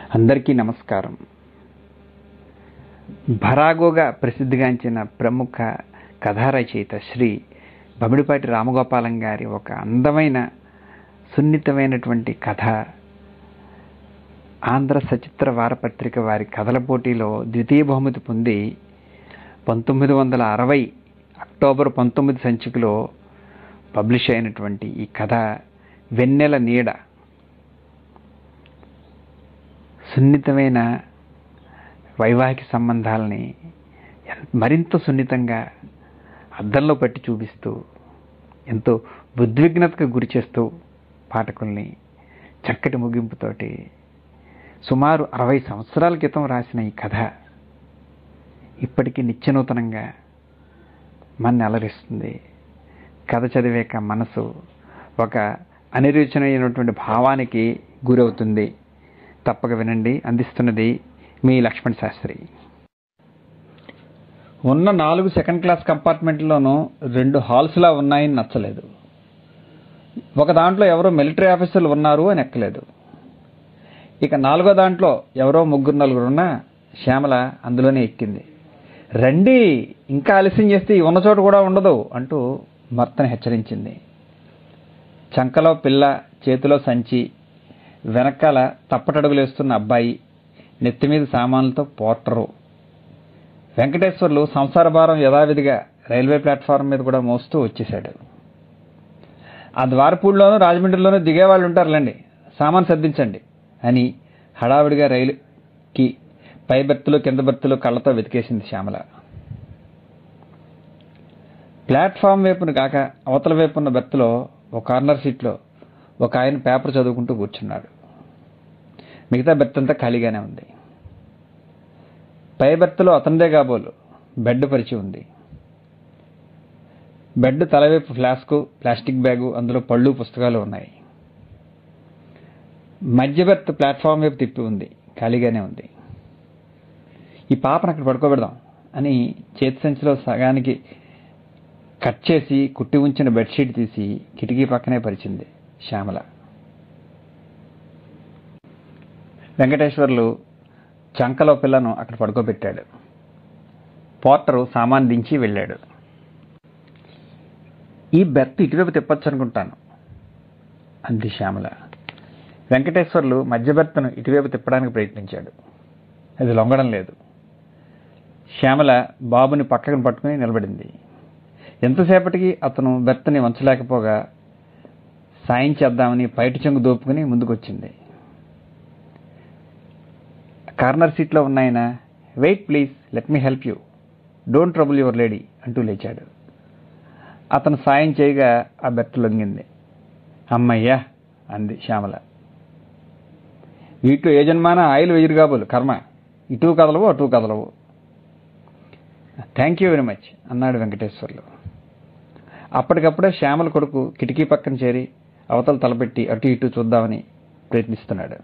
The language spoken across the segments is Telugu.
అందరికీ నమస్కారం భరాగోగా ప్రసిద్ధిగాంచిన ప్రముఖ కథా రచయిత శ్రీ బమిడిపాటి రామగోపాలం గారి ఒక అందమైన సున్నితమైనటువంటి కథ ఆంధ్ర సచిత్ర వారపత్రిక వారి కథల పోటీలో ద్వితీయ బహుమతి పొంది పంతొమ్మిది వందల అరవై అక్టోబర్ పంతొమ్మిది సంచికలో పబ్లిష్ అయినటువంటి ఈ కథ వెన్నెల నీడ సున్నితమైన వైవాహిక సంబంధాలని ఎన్- మరింత సున్నితంగా అద్దంలో పట్టి చూపిస్తూ ఎంతో ఉద్విగ్నతకు గురి చేస్తూ పాఠకుల్ని చక్కటి ముగింపుతోటి సుమారు అరవై సంవత్సరాల క్రితం రాసిన ఈ కథ ఇప్పటికీ నిత్యనూతనంగా మన అలరిస్తుంది కథ చదివాక మనసు ఒక అనిర్వచనమైనటువంటి భావానికి గురవుతుంది తప్పక వినండి అందిస్తున్నది మీ లక్ష్మణ్ శాస్త్రి ఉన్న నాలుగు సెకండ్ క్లాస్ కంపార్ట్మెంట్లోనూ రెండు హాల్స్లా ఉన్నాయని నచ్చలేదు ఒక దాంట్లో ఎవరో మిలిటరీ ఆఫీసర్లు ఉన్నారు అని ఎక్కలేదు ఇక నాలుగో దాంట్లో ఎవరో ముగ్గురు నలుగురు ఉన్నా శ్యామల అందులోనే ఎక్కింది రండి ఇంకా ఆలస్యం చేస్తే ఈ ఉన్న చోట కూడా ఉండదు అంటూ భర్తను హెచ్చరించింది చంకలో పిల్ల చేతిలో సంచి వెనకాల తప్పటడుగులేస్తున్న అబ్బాయి నెత్తి మీద సామాన్లతో పోర్టరు వెంకటేశ్వర్లు సంసార భారం యథావిధిగా రైల్వే ప్లాట్ఫారం మీద కూడా మోస్తూ వచ్చేశాడు ఆ ద్వారపూడిలోనూ రాజమండ్రిలోనూ దిగేవాళ్ళు ఉంటారులేండి సామాన్ సర్దించండి అని హడావిడిగా రైలుకి పై బెర్తులు కింద బెర్తులు కళ్ళతో వెతికేసింది శ్యామల ప్లాట్ఫామ్ వైపున కాక అవతల వైపున్న బెర్త్లో ఒక కార్నర్ సీట్లో ఒక ఆయన పేపర్ చదువుకుంటూ కూర్చున్నాడు మిగతా బెర్త్ అంతా ఖాళీగానే ఉంది పై బెర్త్లో అతనిదే కాబోలు బెడ్ పరిచి ఉంది బెడ్ తలవైపు ఫ్లాస్కు ప్లాస్టిక్ బ్యాగు అందులో పళ్ళు పుస్తకాలు ఉన్నాయి మధ్య బెర్త్ ప్లాట్ఫామ్ వైపు తిప్పి ఉంది ఖాళీగానే ఉంది ఈ పాపను అక్కడ పడుకోబెడదాం అని చేతి సంచిలో సగానికి కట్ చేసి కుట్టి ఉంచిన బెడ్షీట్ తీసి కిటికీ పక్కనే పరిచింది శ్యామల వెంకటేశ్వర్లు చంకలో పిల్లను అక్కడ పడుకోబెట్టాడు పోర్టరు సామాన్ దించి వెళ్ళాడు ఈ బెర్త్ ఇటువైపు తిప్పొచ్చు అనుకుంటాను అంది శ్యామల వెంకటేశ్వర్లు మధ్య బెర్త్ను ఇటువైపు తిప్పడానికి ప్రయత్నించాడు అది లొంగడం లేదు శ్యామల బాబుని పక్కన పట్టుకుని నిలబడింది ఎంతసేపటికి అతను బెర్త్ని వంచలేకపోగా సాయం చేద్దామని పైటి చెంగు దోపుకుని ముందుకొచ్చింది కార్నర్ సీట్లో ఉన్నాయన wait please let me help you don't trouble your lady అంటూ లేచాడు అతను సాయం చేయగా ఆ బెర్త్ లొంగింది అమ్మయ్యా అంది శ్యామల వీటిలో ఏ జన్మాన ఆయిల్ వెయ్యరు కాబోలు కర్మ ఇటు కదలవు అటు కదలవు థ్యాంక్ యూ వెరీ మచ్ అన్నాడు వెంకటేశ్వర్లు అప్పటికప్పుడే శ్యామల కొడుకు కిటికీ పక్కన చేరి అవతల తలపెట్టి అటు ఇటు చూద్దామని ప్రయత్నిస్తున్నాడు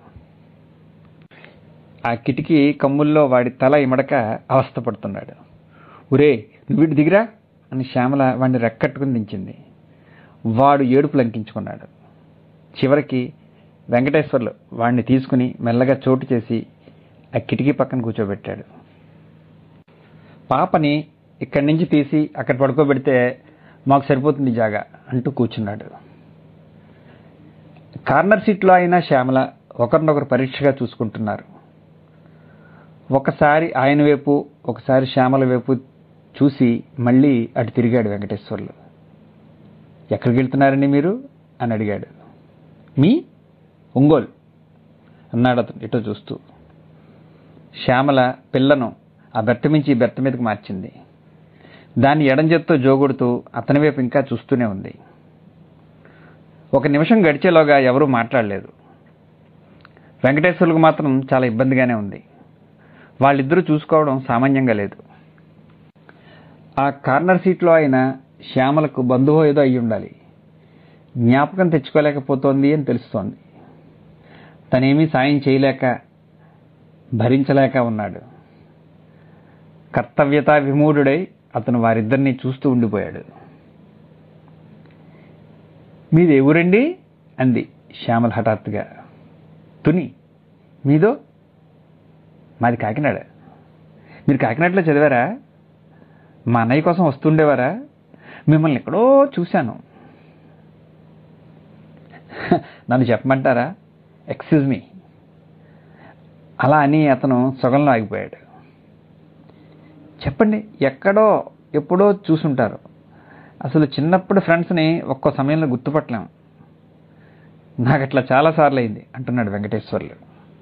ఆ కిటికీ కమ్ముల్లో వాడి తల ఇమడక అవస్థపడుతున్నాడు ఒరే నువ్వు ఇటు దిగిరా అని శ్యామల వాడిని రెక్కట్టుకుని దించింది వాడు ఏడుపు లంకించుకున్నాడు చివరికి వెంకటేశ్వర్లు వాడిని తీసుకుని మెల్లగా చోటు చేసి ఆ కిటికీ పక్కన కూర్చోబెట్టాడు పాపని ఇక్కడి నుంచి తీసి అక్కడ పడుకోబెడితే మాకు సరిపోతుంది ఈ జాగా అంటూ కూర్చున్నాడు కార్నర్ సీట్లో అయినా శ్యామల ఒకరినొకరు పరీక్షగా చూసుకుంటున్నారు ఒకసారి ఆయన వైపు ఒకసారి శ్యామల వైపు చూసి మళ్ళీ అటు తిరిగాడు వెంకటేశ్వర్లు ఎక్కడికి వెళ్తున్నారండి మీరు అని అడిగాడు మీ ఒంగోలు అన్నాడు అతను ఇటో చూస్తూ శ్యామల పిల్లను ఆ బెర్త మించి ఈ బెర్త మీదకి మార్చింది దాన్ని ఎడం చేత్తో జోగొడుతూ అతని వైపు ఇంకా చూస్తూనే ఉంది ఒక నిమిషం గడిచేలోగా ఎవరూ మాట్లాడలేదు వెంకటేశ్వర్లకు మాత్రం చాలా ఇబ్బందిగానే ఉంది వాళ్ళిద్దరూ చూసుకోవడం సామాన్యంగా లేదు ఆ కార్నర్ సీట్లో అయిన శ్యామలకు బంధువు ఏదో అయి ఉండాలి జ్ఞాపకం తెచ్చుకోలేకపోతోంది అని తెలుస్తోంది తనేమీ సాయం చేయలేక భరించలేక ఉన్నాడు కర్తవ్యతా విమూఢుడై అతను వారిద్దరిని చూస్తూ ఉండిపోయాడు మీది ఎవరండి అంది శ్యామల హఠాత్తుగా తుని మీదో మాది కాకినాడ మీరు కాకినాడలో చదివారా మా అన్నయ్య కోసం వస్తుండేవారా మిమ్మల్ని ఎక్కడో చూశాను నన్ను చెప్పమంటారా ఎక్స్క్యూజ్ మీ అలా అని అతను సొగంలో ఆగిపోయాడు చెప్పండి ఎక్కడో ఎప్పుడో చూసుంటారు అసలు చిన్నప్పుడు ఫ్రెండ్స్ని ఒక్కో సమయంలో గుర్తుపట్టలేం నాకు అట్లా చాలాసార్లు అయింది అంటున్నాడు వెంకటేశ్వర్లు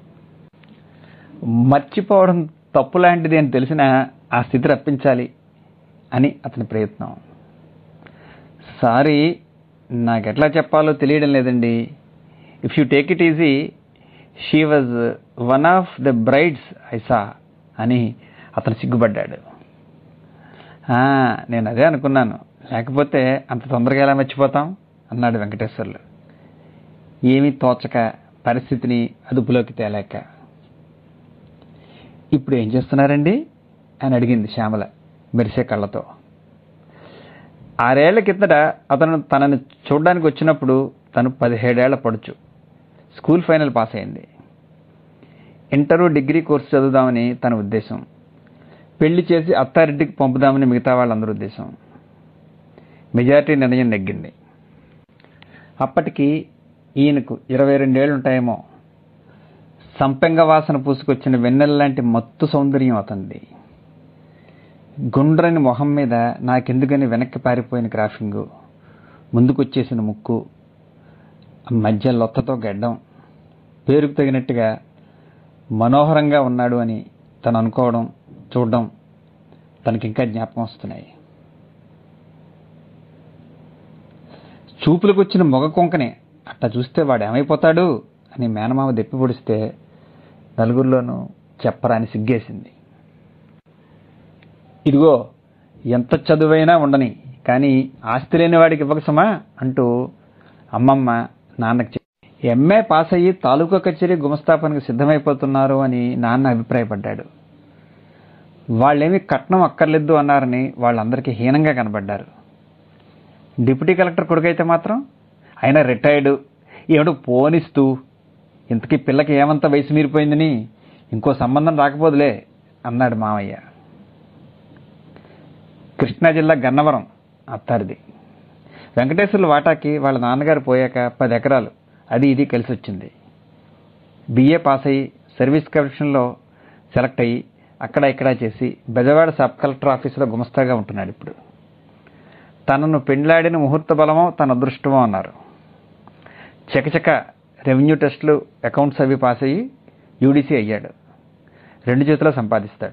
మర్చిపోవడం తప్పు లాంటిది అని తెలిసినా ఆ స్థితి రప్పించాలి అని అతని ప్రయత్నం సారీ నాకు ఎట్లా చెప్పాలో తెలియడం లేదండి if you take it easy she was one of the brides ఐసా అని అతను సిగ్గుపడ్డాడు "ఆ, నేను అదే అనుకున్నాను లేకపోతే అంత తొందరగా ఎలా మర్చిపోతాం అన్నాడు వెంకటేశ్వర్లు ఏమీ తోచక పరిస్థితిని అదుపులోకి తేలేక ఇప్పుడు ఏం చేస్తున్నారండి అని అడిగింది శ్యామల మెరిసే కళ్ళతో ఆరేళ్ల కిందట అతను తనని చూడడానికి వచ్చినప్పుడు తను పదిహేడేళ్ల పడుచు స్కూల్ ఫైనల్ పాస్ అయింది ఇంటరు డిగ్రీ కోర్సు చదువుదామని తన ఉద్దేశం పెళ్లి చేసి అత్తారింటికి పంపుదామని మిగతా వాళ్ళందరి ఉద్దేశం మెజారిటీ నిర్ణయం నెగ్గింది అప్పటికి ఈయనకు ఇరవై రెండేళ్లు ఉంటాయేమో సంపెంగ వాసన పూసుకొచ్చిన వెన్నెల లాంటి మత్తు సౌందర్యం అతనిది గుండ్రని మొహం మీద నాకెందుకని వెనక్కి పారిపోయిన క్రాఫింగు ముందుకొచ్చేసిన ముక్కు మధ్య లొత్తతో గడ్డం పేరుకు తగినట్టుగా మనోహరంగా ఉన్నాడు అని తను అనుకోవడం చూడడం తనకి ఇంకా జ్ఞాపకం వస్తున్నాయి చూపులకు వచ్చిన మొగ కొంకని అట్లా చూస్తే వాడు ఏమైపోతాడు అని మేనమామ దెప్పి పొడిస్తే నలుగురిలోనూ చెప్పరాని సిగ్గేసింది ఇదిగో ఎంత చదువైనా ఉండని కానీ ఆస్తి లేని వాడికి ఇవ్వకసమా అంటూ అమ్మమ్మ నాన్నకి చెప్పి ఎంఏ పాస్ అయ్యి తాలూకా కచేరీ గుమస్థాపనకు సిద్ధమైపోతున్నారు అని నాన్న అభిప్రాయపడ్డాడు వాళ్ళేమీ కట్నం అక్కర్లేదు అన్నారని వాళ్ళందరికీ హీనంగా కనబడ్డారు డిప్యూటీ కలెక్టర్ కొడుకైతే మాత్రం ఆయన రిటైర్డ్ ఏమిటో పోనిస్తూ ఇంతకీ పిల్లకి ఏమంత వయసు మీరిపోయిందని ఇంకో సంబంధం రాకపోదులే అన్నాడు మామయ్య కృష్ణా జిల్లా గన్నవరం అత్తారిది వెంకటేశ్వర్ల వాటాకి వాళ్ళ నాన్నగారు పోయాక పది ఎకరాలు అది ఇది కలిసి వచ్చింది బిఏ పాస్ అయ్యి సర్వీస్ కమిషన్లో సెలెక్ట్ అయ్యి అక్కడ ఇక్కడ చేసి బెజవాడ సబ్ కలెక్టర్ ఆఫీసులో గుమస్తాగా ఉంటున్నాడు ఇప్పుడు తనను పెండ్లాడిన ముహూర్త బలమో తన అదృష్టమో అన్నారు చకచక రెవెన్యూ టెస్టులు అకౌంట్స్ అవి పాస్ అయ్యి యూడీసీ అయ్యాడు రెండు చేతుల్లో సంపాదిస్తాడు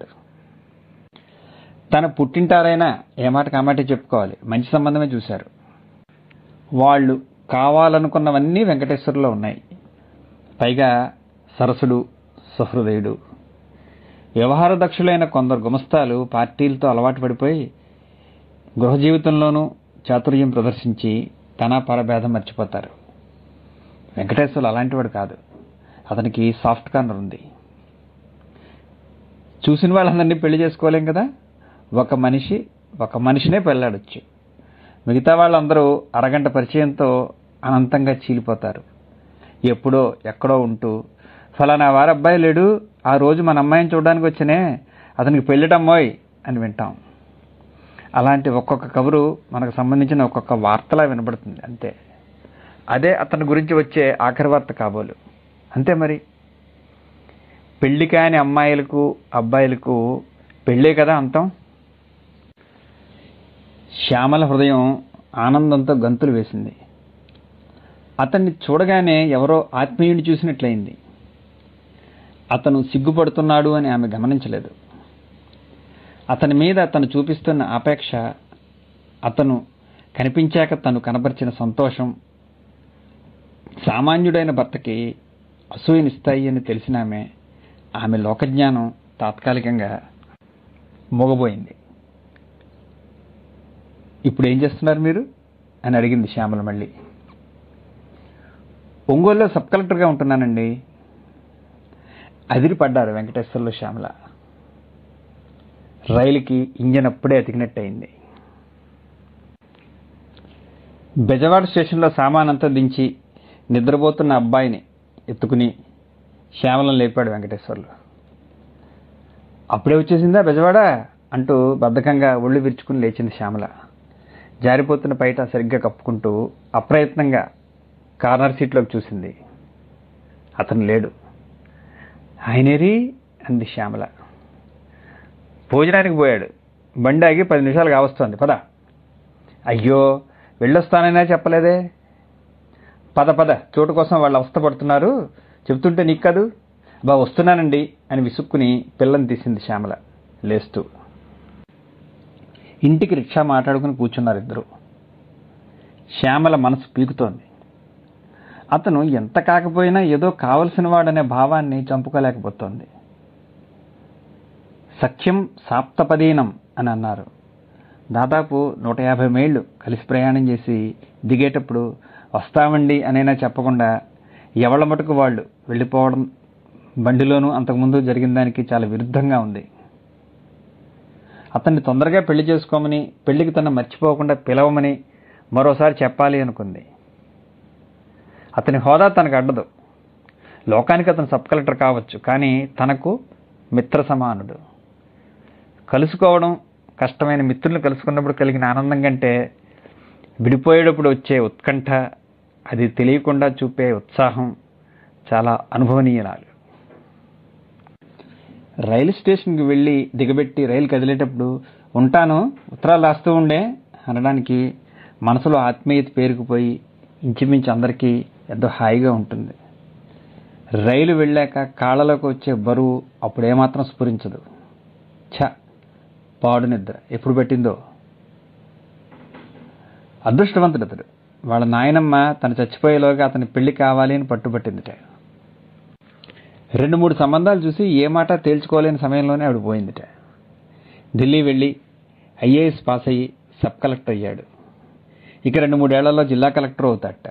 తన పుట్టింటారైనా ఏమాట కామాటే చెప్పుకోవాలి మంచి సంబంధమే చూశారు వాళ్ళు కావాలనుకున్నవన్నీ వెంకటేశ్వరులో ఉన్నాయి పైగా సరసుడు సహృదయుడు వ్యవహార దక్షులైన కొందరు గుమస్తాలు పార్టీలతో అలవాటు పడిపోయి గృహ జీవితంలోనూ చాతుర్యం ప్రదర్శించి తన పరభేదం మర్చిపోతారు వెంకటేశ్వర్లు అలాంటివాడు కాదు అతనికి సాఫ్ట్ కార్నర్ ఉంది చూసిన వాళ్ళందరినీ పెళ్లి చేసుకోలేం కదా ఒక మనిషి ఒక మనిషినే పెళ్ళాడొచ్చు మిగతా వాళ్ళందరూ అరగంట పరిచయంతో అనంతంగా చీలిపోతారు ఎప్పుడో ఎక్కడో ఉంటూ ఫలానా వారు అబ్బాయి లేడు ఆ రోజు మన అమ్మాయిని చూడడానికి వచ్చినే అతనికి పెళ్ళటమ్మోయ్ అని వింటాం అలాంటి ఒక్కొక్క కబురు మనకు సంబంధించిన ఒక్కొక్క వార్తలా వినబడుతుంది అంతే అదే అతని గురించి వచ్చే ఆఖరి వార్త కాబోలు అంతే మరి పెళ్లి కాని అమ్మాయిలకు అబ్బాయిలకు పెళ్ళే కదా అంతం శ్యామల హృదయం ఆనందంతో గంతులు వేసింది అతన్ని చూడగానే ఎవరో ఆత్మీయుని చూసినట్లయింది అతను సిగ్గుపడుతున్నాడు అని ఆమె గమనించలేదు అతని మీద తను చూపిస్తున్న ఆపేక్ష అతను కనిపించాక తను కనబరిచిన సంతోషం సామాన్యుడైన భర్తకి అసూయనిస్తాయి అని తెలిసిన ఆమె ఆమె లోకజ్ఞానం తాత్కాలికంగా మూగబోయింది ఇప్పుడు ఏం చేస్తున్నారు మీరు అని అడిగింది శ్యామల మళ్ళీ ఒంగోలులో సబ్ కలెక్టర్గా ఉంటున్నానండి అదిరిపడ్డారు వెంకటేశ్వర్లు శ్యామల రైలుకి ఇంజన్ అప్పుడే అతికినట్టయింది బెజవాడ స్టేషన్లో సామానంతా దించి నిద్రపోతున్న అబ్బాయిని ఎత్తుకుని శ్యామలను లేపాడు వెంకటేశ్వర్లు అప్పుడే వచ్చేసిందా బెజవాడ అంటూ బద్ధకంగా ఒళ్ళు విరుచుకుని లేచింది శ్యామల జారిపోతున్న పైట సరిగ్గా కప్పుకుంటూ అప్రయత్నంగా కార్నర్ సీట్లోకి చూసింది అతను లేడు ఆయనేరి అంది శ్యామల భోజనానికి పోయాడు బండి ఆగి పది నిమిషాలు కావస్తోంది పద అయ్యో వెళ్ళొస్తానైనా చెప్పలేదే పద పద చోటు కోసం వాళ్ళు అవస్థపడుతున్నారు చెబుతుంటే నీకు కాదు బా వస్తున్నానండి అని విసుక్కుని పిల్లని తీసింది శ్యామల లేస్తూ ఇంటికి రిక్షా మాట్లాడుకుని కూర్చున్నారు ఇద్దరు శ్యామల మనసు పీకుతోంది అతను ఎంత కాకపోయినా ఏదో కావలసిన వాడనే భావాన్ని చంపుకోలేకపోతోంది సఖ్యం సాప్తపదీనం అని అన్నారు దాదాపు నూట యాభై మైళ్ళు కలిసి ప్రయాణం చేసి దిగేటప్పుడు వస్తామండి అనైనా చెప్పకుండా ఎవళ్ళ మటుకు వాళ్ళు వెళ్ళిపోవడం బండిలోనూ అంతకుముందు జరిగిన దానికి చాలా విరుద్ధంగా ఉంది అతన్ని తొందరగా పెళ్లి చేసుకోమని పెళ్లికి తను మర్చిపోకుండా పిలవమని మరోసారి చెప్పాలి అనుకుంది అతని హోదా తనకు అడ్డదు లోకానికి అతను సబ్ కలెక్టర్ కావచ్చు కానీ తనకు మిత్ర సమానుడు కలుసుకోవడం కష్టమైన మిత్రులను కలుసుకున్నప్పుడు కలిగిన ఆనందం కంటే విడిపోయేటప్పుడు వచ్చే ఉత్కంఠ అది తెలియకుండా చూపే ఉత్సాహం చాలా అనుభవనీయనాలు రైలు స్టేషన్కి వెళ్ళి దిగబెట్టి రైలు కదిలేటప్పుడు ఉంటాను ఉత్తరాలు రాస్తూ ఉండే అనడానికి మనసులో ఆత్మీయత పేరుకుపోయి ఇంచుమించు అందరికీ ఎంతో హాయిగా ఉంటుంది రైలు వెళ్ళాక కాళ్ళలోకి వచ్చే బరువు అప్పుడు ఏమాత్రం స్ఫురించదు ఛ పాడు నిద్ర ఎప్పుడు పెట్టిందో అదృష్టవంతుడు అతడు వాళ్ళ నాయనమ్మ తను చచ్చిపోయేలోగా అతని పెళ్లి కావాలి అని పట్టుబట్టిందిట రెండు మూడు సంబంధాలు చూసి ఏ మాట తేల్చుకోలేని సమయంలోనే ఆవిడ పోయిందిట ఢిల్లీ వెళ్ళి ఐఏఎస్ పాస్ అయ్యి సబ్ కలెక్టర్ అయ్యాడు ఇక రెండు మూడేళ్లలో జిల్లా కలెక్టర్ అవుతాడట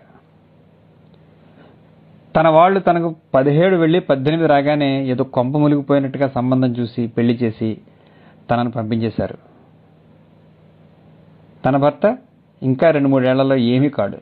తన వాళ్ళు తనకు పదిహేడు వెళ్ళి పద్దెనిమిది రాగానే ఏదో కొంప మునిగిపోయినట్టుగా సంబంధం చూసి పెళ్లి చేసి తనను పంపించేశారు తన భర్త ఇంకా రెండు మూడేళ్లలో ఏమీ కాడు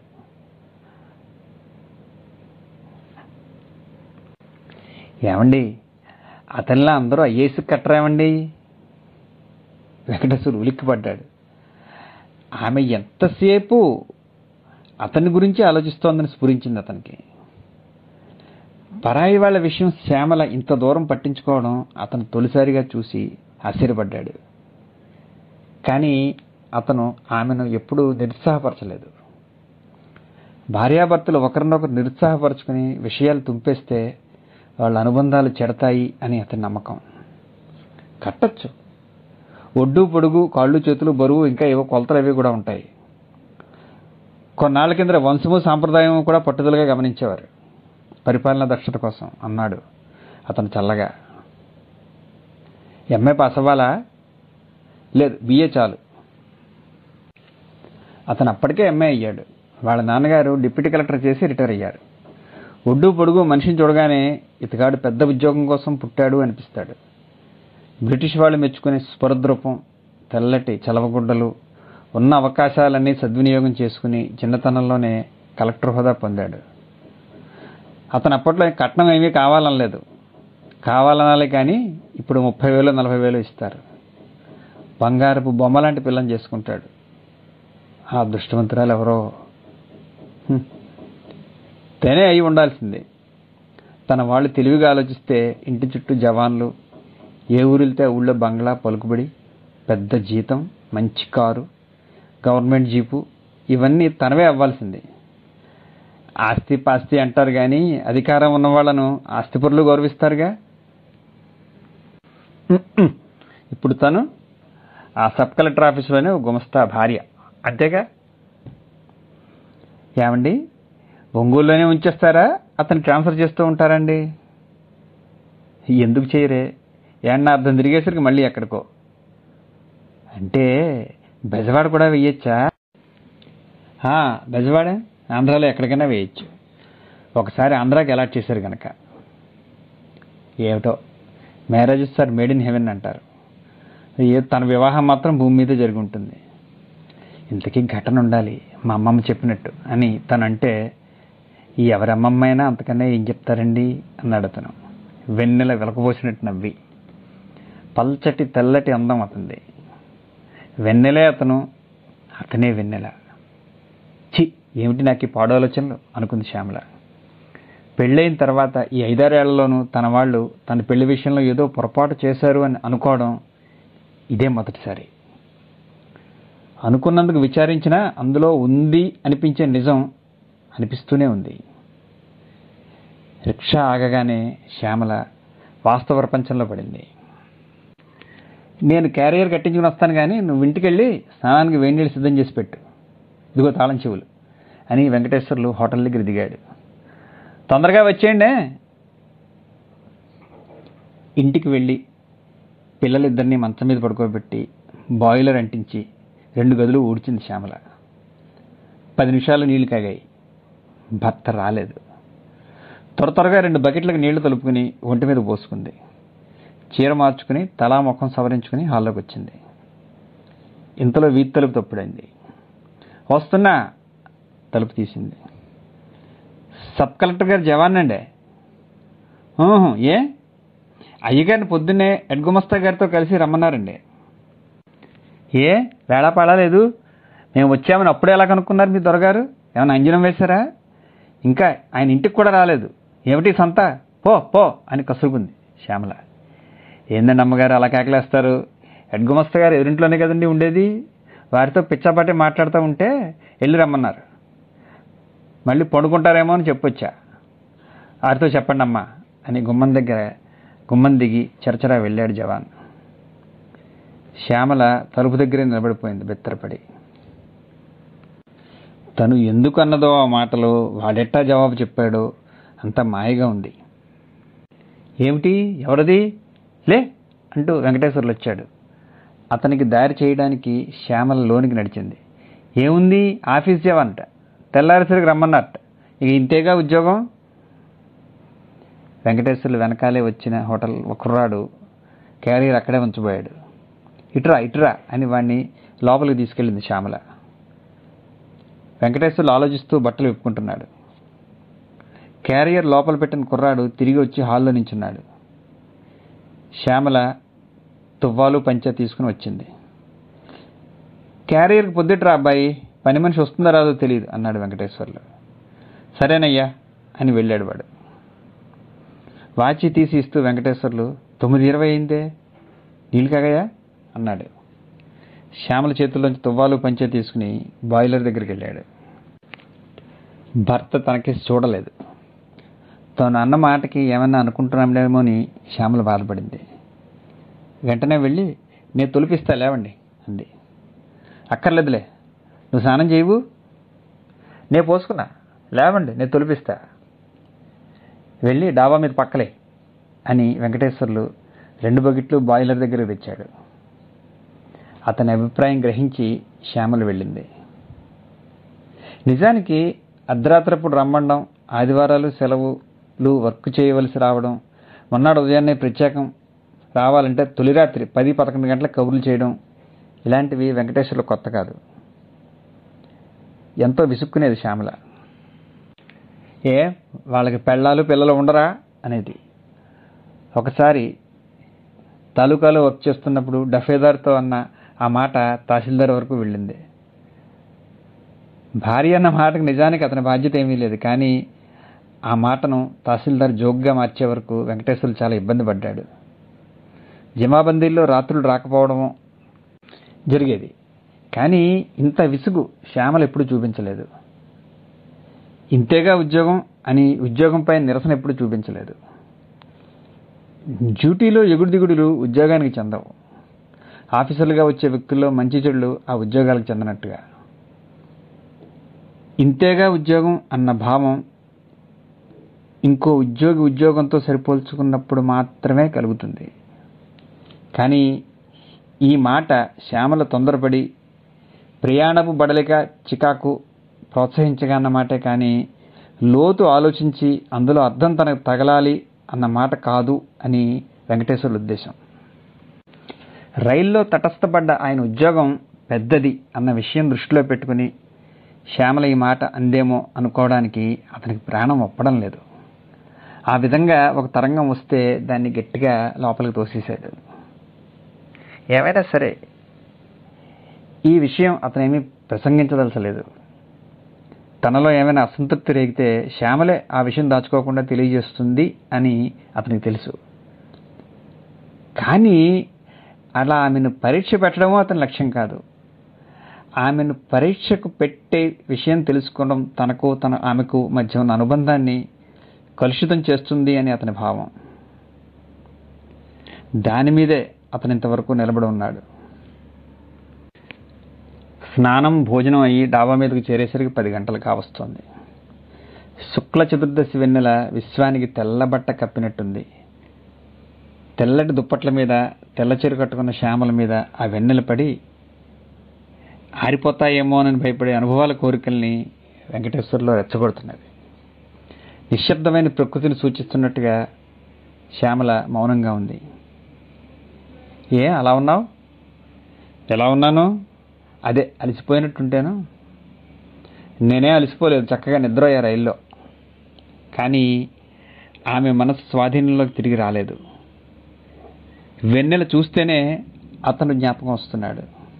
ఏమండి అతనిలా అందరూ ఐఏఎస్ కట్టరేమండి వెంకటేశ్వరు ఉలిక్కిపడ్డాడు ఆమె ఎంతసేపు అతని గురించి ఆలోచిస్తోందని స్ఫురించింది అతనికి పరాయి వాళ్ళ విషయం శ్యామల ఇంత దూరం పట్టించుకోవడం అతను తొలిసారిగా చూసి ఆశ్చర్యపడ్డాడు కానీ అతను ఆమెను ఎప్పుడూ నిరుత్సాహపరచలేదు భార్యాభర్తలు ఒకరినొకరు నిరుత్సాహపరచుకుని విషయాలు తుంపేస్తే వాళ్ళ అనుబంధాలు చెడతాయి అని అతని నమ్మకం కట్టచ్చు ఒడ్డు పొడుగు కాళ్ళు చేతులు బరువు ఇంకా ఏవో కొలతలు అవి కూడా ఉంటాయి కొన్నాళ్ళ కింద వంశము సాంప్రదాయం కూడా పట్టుదలగా గమనించేవారు పరిపాలన దక్షత కోసం అన్నాడు అతను చల్లగా ఎంఏ పాస్ అవ్వాలా లేదు బిఏ చాలు అతను అప్పటికే ఎంఏ అయ్యాడు వాళ్ళ నాన్నగారు డిప్యూటీ కలెక్టర్ చేసి రిటైర్ అయ్యారు ఒడ్డు పొడుగు మనిషిని చూడగానే ఇతగాడు పెద్ద ఉద్యోగం కోసం పుట్టాడు అనిపిస్తాడు బ్రిటిష్ వాళ్ళు మెచ్చుకునే స్వరద్రూపం తెల్లటి చలవగుడ్డలు ఉన్న అవకాశాలన్నీ సద్వినియోగం చేసుకుని చిన్నతనంలోనే కలెక్టర్ హోదా పొందాడు అతను అప్పట్లో కట్నం ఏమీ కావాలనలేదు కావాలనాలి కానీ ఇప్పుడు ముప్పై వేలు నలభై వేలు ఇస్తారు బంగారపు బొమ్మ లాంటి పిల్లని చేసుకుంటాడు ఆ అదృష్టవంతురాలు ఎవరో హ్మ్. తనే అయి ఉండాల్సిందే తన వాళ్ళు తెలివిగా ఆలోచిస్తే ఇంటి చుట్టూ జవాన్లు ఏ ఊరితే ఆ ఊళ్ళో బంగ్లా పలుకుబడి పెద్ద జీతం మంచి కారు గవర్నమెంట్ జీపు ఇవన్నీ తనవే అవ్వాల్సిందే ఆస్తి పాస్తి అంటారు కానీ అధికారం ఉన్న వాళ్ళను ఆస్తిపరులు గౌరవిస్తారుగా ఉమ్మ్. ఇప్పుడు తను ఆ సబ్ కలెక్టర్ ఆఫీసులోనే ఒక గుమస్తా భార్య అంతేగా ఏమండి ఒంగోలులోనే ఉంచేస్తారా అతను ట్రాన్స్ఫర్ చేస్తూ ఉంటారండి ఎందుకు చేయరే ఏమన్నా అర్థం తిరిగేసరికి మళ్ళీ ఎక్కడికో అంటే బెజవాడ కూడా వేయచ్చా ఆ, బెజవాడే ఆంధ్రాలో ఎక్కడికైనా వేయచ్చు ఒకసారి ఆంధ్రాకి అలాట్ చేశారు కనుక ఏమిటో marriage sir made in heaven అంటారు ఏ తన వివాహం మాత్రం భూమి మీద జరిగి ఉంటుంది ఇంతకీ ఘటన ఉండాలి మా అమ్మమ్మ చెప్పినట్టు అని తనంటే ఈ ఎవరి అమ్మమ్మ అయినా అంతకన్నా ఏం చెప్తారండి అన్నాడు అతను వెన్నెల వెలకబోసినట్టు నవ్వి పల్చటి తెల్లటి అందం అతనిది వెన్నెలే అతను అతనే వెన్నెల చి ఏమిటి నాకు ఈ పాడు ఆలోచనలు అనుకుంది శ్యామల పెళ్ళైన తర్వాత ఈ ఐదారేళ్లలోనూ తన వాళ్ళు తన పెళ్లి విషయంలో ఏదో పొరపాటు చేశారు అని అనుకోవడం ఇదే మొదటిసారి అనుకున్నందుకు విచారించినా అందులో ఉంది అనిపించే నిజం అనిపిస్తూనే ఉంది రిక్షా ఆగగానే శ్యామల వాస్తవ ప్రపంచంలో పడింది నేను క్యారియర్ కట్టించుకుని వస్తాను కానీ నువ్వు ఇంటికి వెళ్ళి స్నానానికి వేడి నీళ్ళు సిద్ధం చేసి పెట్టు ఇదిగో తాళం చెవులు అని వెంకటేశ్వర్లు హోటల్ దగ్గర దిగాడు తొందరగా వచ్చేయండి ఇంటికి వెళ్ళి పిల్లలిద్దరినీ మంచం మీద పడుకోబెట్టి బాయిలర్ అంటించి రెండు గదులు ఊడ్చింది శ్యామల పది నిమిషాలు నీళ్లు కాగాయి భర్త రాలేదు త్వర త్వరగా రెండు బకెట్లకు నీళ్లు తలుపుకుని ఒంటి మీద పోసుకుంది చీర మార్చుకుని తలా ముఖం సవరించుకుని హాల్లోకి వచ్చింది ఇంతలో వీధి తలుపు తప్పుడైంది వస్తున్నా తలుపు తీసింది సబ్ కలెక్టర్ గారు జవాన్ అండి ఊహు, ఏ అయ్యగారిని పొద్దున్నే ఎడ్గుమస్తా గారితో కలిసి రమ్మన్నారండి ఏ వేళాపాడా లేదు మేము వచ్చామని అప్పుడే ఎలా కనుక్కున్నారు మీ దొరగారు ఏమైనా అంజనం వేశారా ఇంకా ఆయన ఇంటికి కూడా రాలేదు ఏమిటి సంత పో పో అని కసురుకుంది శ్యామల ఏందండి అమ్మగారు అలా కేకలేస్తారు ఎడ్గుమస్త గారు ఎదురింట్లోనే కదండి ఉండేది వారితో పిచ్చాపాటి మాట్లాడుతూ ఉంటే వెళ్ళి రమ్మన్నారు మళ్ళీ పడుకుంటారేమో అని చెప్పొచ్చా వారితో చెప్పండి అమ్మా అని గుమ్మం దగ్గర గుమ్మం దిగి చరచరా వెళ్ళాడు జవాన్ శ్యామల తలుపు దగ్గరే నిలబడిపోయింది బెత్తరపడి తను ఎందుకు అన్నదో ఆ మాటలు వాడెట్టా జవాబు చెప్పాడో అంత మాయగా ఉంది ఏమిటి ఎవరిది లే అంటూ వెంకటేశ్వర్లు వచ్చాడు అతనికి దారి చేయడానికి శ్యామల లోనికి నడిచింది ఏముంది ఆఫీస్ జవాన్ట తెల్లారిసరికి రమ్మన్నట్ట ఇక ఇంతేగా ఉద్యోగం వెంకటేశ్వర్లు వెనకాలే వచ్చిన హోటల్ ఒక కుర్రాడు క్యారియర్ అక్కడే ఉంచబోయాడు ఇటురా ఇటురా అని వాడిని లోపలికి తీసుకెళ్ళింది శ్యామల వెంకటేశ్వర్లు ఆలోచిస్తూ బట్టలు విప్పుకుంటున్నాడు క్యారియర్ లోపల పెట్టిన కుర్రాడు తిరిగి వచ్చి హాల్లో నించున్నాడు శ్యామల తువ్వాలు పంచ తీసుకుని వచ్చింది క్యారియర్కి పొద్దుట్రా అబ్బాయి పని మనిషి వస్తుందో రాదో తెలియదు అన్నాడు వెంకటేశ్వర్లు సరేనయ్యా అని వెళ్ళాడు వాడు వాచి తీసి ఇస్తూ వెంకటేశ్వర్లు తొమ్మిది ఇరవై అయిందే నీళ్ళు కాగయా అన్నాడు శ్యామల చేతుల్లోంచి తువ్వాలు పంచే తీసుకుని బాయిలర్ దగ్గరికి వెళ్ళాడు భర్త తనకేసి చూడలేదు తాను అన్న మాటకి ఏమన్నా అనుకుంటున్నామేమో అని శ్యామల బాధపడింది వెంటనే వెళ్ళి నేను తొలిపిస్తా లేవండి అంది అక్కర్లేదులే నువ్వు స్నానం చేయవు నేను పోసుకున్నా లేవండి నేను తొలిపిస్తా వెళ్ళి డాబా మీద పక్కలే అని వెంకటేశ్వర్లు రెండు బకెట్లు బాయిలర్ దగ్గర తెచ్చాడు అతని అభిప్రాయం గ్రహించి శ్యామల వెళ్ళింది నిజానికి అర్ధరాత్రప్పుడు రమ్మండం ఆదివారాలు సెలవులు వర్క్ చేయవలసి రావడం మొన్నాడు ఉదయాన్నే ప్రత్యేకం రావాలంటే తొలి రాత్రి పది పదకొండు గంటలకు కబుర్లు చేయడం ఇలాంటివి వెంకటేశ్వర్లు కొత్త కాదు ఎంతో విసుక్కునేది శ్యామల ఏ వాళ్ళకి పెళ్ళాలు పిల్లలు ఉండరా అనేది ఒకసారి తాలూకాలో వర్క్ చేస్తున్నప్పుడు డఫేదార్తో అన్న ఆ మాట తహసీల్దార్ వరకు వెళ్ళింది భార్య అన్న మాటకు నిజానికి అతని బాధ్యత ఏమీ లేదు కానీ ఆ మాటను తహసీల్దార్ జోక్గా మార్చే వరకు వెంకటేశ్వర్లు చాలా ఇబ్బంది పడ్డాడు జమాబందీల్లో రాత్రులు రాకపోవడం జరిగేది కానీ ఇంత విసుగు శ్యామల ఎప్పుడు చూపించలేదు ఇంతేగా ఉద్యోగం అని ఉద్యోగంపై నిరసన ఎప్పుడు చూపించలేదు డ్యూటీలో ఎగుడు దిగుడులు ఉద్యోగానికి చెందవు ఆఫీసర్లుగా వచ్చే వ్యక్తుల్లో మంచి చెడులు ఆ ఉద్యోగాలకు చెందనట్టుగా ఇంతేగా ఉద్యోగం అన్న భావం ఇంకో ఉద్యోగి ఉద్యోగంతో సరిపోల్చుకున్నప్పుడు మాత్రమే కలుగుతుంది కానీ ఈ మాట శ్యామల తొందరపడి ప్రయాణపు బడలిక చికాకు ప్రోత్సహించగా అన్న మాటే కానీ లోతు ఆలోచించి అందులో అర్థం తనకు తగలాలి అన్న మాట కాదు అని వెంకటేశ్వర్ల ఉద్దేశం రైల్లో తటస్థపడ్డ ఆయన ఉద్యోగం పెద్దది అన్న విషయం దృష్టిలో పెట్టుకుని శ్యామల ఈ మాట అందేమో అనుకోవడానికి అతనికి ప్రాణం ఒప్పడం లేదు ఆ విధంగా ఒక తరంగం వస్తే దాన్ని గట్టిగా లోపలికి తోసేశాడు ఏవైనా సరే ఈ విషయం అతనేమీ ప్రసంగించదలచలేదు తనలో ఏమైనా అసంతృప్తి రేగితే శ్యామలే ఆ విషయం దాచుకోకుండా తెలియజేస్తుంది అని అతనికి తెలుసు కానీ అలా ఆమెను పరీక్ష పెట్టడమో అతని లక్ష్యం కాదు ఆమెను పరీక్షకు పెట్టే విషయం తెలుసుకోవడం తనకు తన ఆమెకు మధ్య ఉన్న అనుబంధాన్ని కలుషితం చేస్తుంది అని అతని భావం దాని మీదే అతను ఇంతవరకు నిలబడి ఉన్నాడు స్నానం భోజనం అయ్యి డాబా మీదకు చేరేసరికి పది గంటలు కావస్తోంది శుక్ల చతుర్దశి వెన్నెల విశ్వానికి తెల్లబట్ట కప్పినట్టుంది తెల్లటి దుప్పట్ల మీద తెల్ల చీర కట్టుకున్న శ్యామల మీద ఆ వెన్నెల పడి ఆరిపోతాయేమోనని భయపడే అనుభవాల కోరికల్ని వెంకటేశ్వర్లో రెచ్చగొడుతున్నది నిశ్శబ్దమైన ప్రకృతిని సూచిస్తున్నట్టుగా శ్యామల మౌనంగా ఉంది ఏ అలా ఉన్నావు ఎలా ఉన్నాను అదే అలసిపోయినట్టుంటేను నేనే అలసిపోలేదు చక్కగా నిద్రపోయా రైల్లో కానీ ఆమె మనసు స్వాధీనంలోకి తిరిగి రాలేదు వెన్నెల చూస్తేనే అతను జ్ఞాపకం వస్తున్నాడు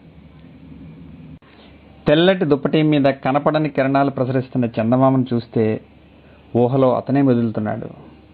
తెల్లటి దుప్పటి మీద కనపడని కిరణాలు ప్రసరిస్తున్న చందమామను చూస్తే ఊహలో అతనే మెదులుతున్నాడు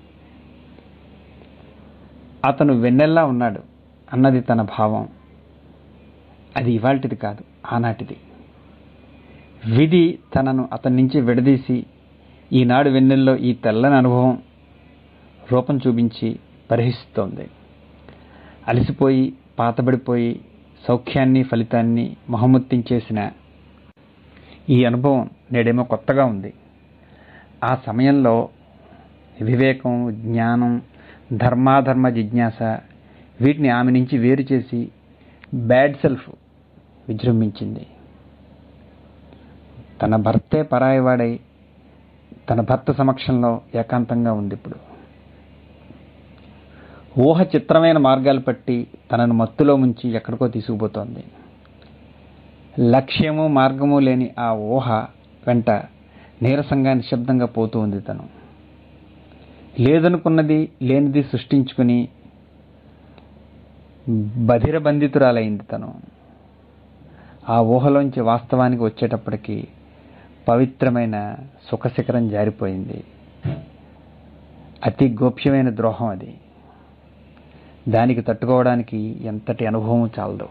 అతను వెన్నెల్లా ఉన్నాడు అన్నది తన భావం అది ఇవాల్టిది కాదు ఆనాటిది విధి తనను అతని నుంచి విడదీసి ఈనాడు వెన్నెల్లో ఈ తెల్లని అనుభవం రూపం చూపించి పరిహిస్తోంది అలసిపోయి పాతబడిపోయి సౌఖ్యాన్ని ఫలితాన్ని మొహముత్తించేసిన ఈ అనుభవం నేడేమో కొత్తగా ఉంది ఆ సమయంలో వివేకం జ్ఞానం ధర్మాధర్మ జిజ్ఞాస వీటిని ఆమె నుంచి వేరు చేసి బ్యాడ్ సెల్ఫ్ విజృంభించింది తన భర్తే పరాయివాడై తన భర్త సమక్షంలో ఏకాంతంగా ఉంది ఇప్పుడు ఊహ చిత్రమైన మార్గాలు పట్టి తనను మత్తులో ముంచి ఎక్కడికో తీసుకుపోతోంది లక్ష్యము మార్గము లేని ఆ ఊహ వెంట నీరసంగా నిశ్శబ్దంగా పోతూ ఉంది తను లేదనుకున్నది లేనిది సృష్టించుకుని బధిరబంధితురాలైంది తను ఆ ఊహలోంచి వాస్తవానికి వచ్చేటప్పటికి పవిత్రమైన సుఖశిఖరం జారిపోయింది అతి గోప్యమైన ద్రోహం అది దానికి తట్టుకోవడానికి ఎంతటి అనుభవం చాలదు